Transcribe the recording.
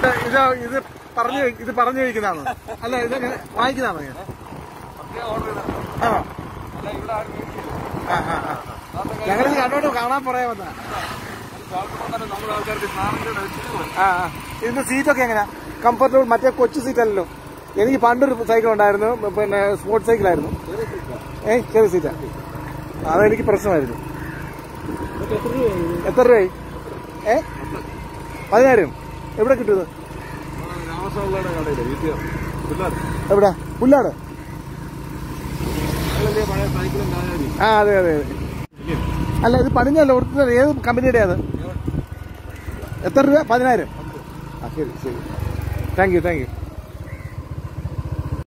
ഇത് ഇത് പറഞ്ഞു ഇത് പറഞ്ഞു കഴിക്കുന്നതാണോ അല്ല ഇത് വാങ്ങിക്കുന്നതാണോ ഞാൻ ആണോ ആ ആ ആ ഞങ്ങളിത് കണ്ടോണ്ട് കാണാൻ പറയാൻ വന്ന ആ ആ ഇതിന്റെ സീറ്റൊക്കെ എങ്ങനെയാ കംഫർട്ടബിൾ മറ്റേ കൊച്ചു സീറ്റ് അല്ലല്ലോ എനിക്ക് പണ്ടൊരു സൈക്കിൾ ഉണ്ടായിരുന്നു പിന്നെ സ്പോർട്സ് സൈക്കിളായിരുന്നു ഏ ചെറിയ സീറ്റാ അതെനിക്ക് പ്രശ്നമായിരുന്നു എത്ര രൂപയായി ഏ പതിനായിരം എവിടെ കിട്ടും ഇത് രാമസ്വാമിയുടെ കടയില് വീട്ടിൽ പിള്ളേർ എവിടെ പുല്ലാട് പഴയ സൈക്കിളും കാര്യം ആ അതെ അതെ അതെ അല്ല ഇത് പണിഞ്ഞല്ലോ ഒറിജിനൽ ഏത് കമ്പനിയുടെ അത് എത്ര രൂപ പതിനായിരം ആ ശരി ശരി താങ്ക് യു താങ്ക് യു